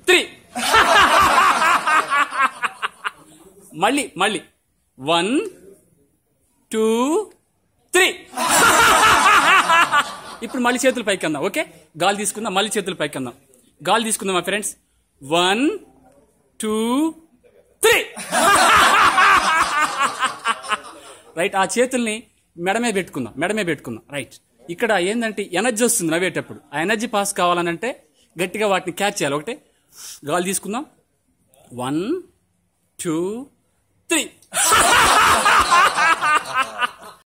three మళ్ళీ మళ్ళీ one two three ఇప్పుడు మళ్ళీ చేతులు పైకి అందాం ఓకే గాలి తీసుకుందాం మళ్ళీ చేతులు పైకి అందాం గాలి తీసుకుందాం మా friends one two three right ఆ చేతుల్ని మెడమే పెట్టుకుందాం మెడమే పెట్టుకుందాం రైట్ ఇక్కడ ఏంటంటే ఎనర్జీ వస్తుంది నవ్వేటప్పుడు ఆ ఎనర్జీ పాస్ కావాలనంటే గట్టిగా వాటిని క్యాచ్ చేయాలి ఒకటే గాలి తీసుకుందాం వన్ టూ త్రీ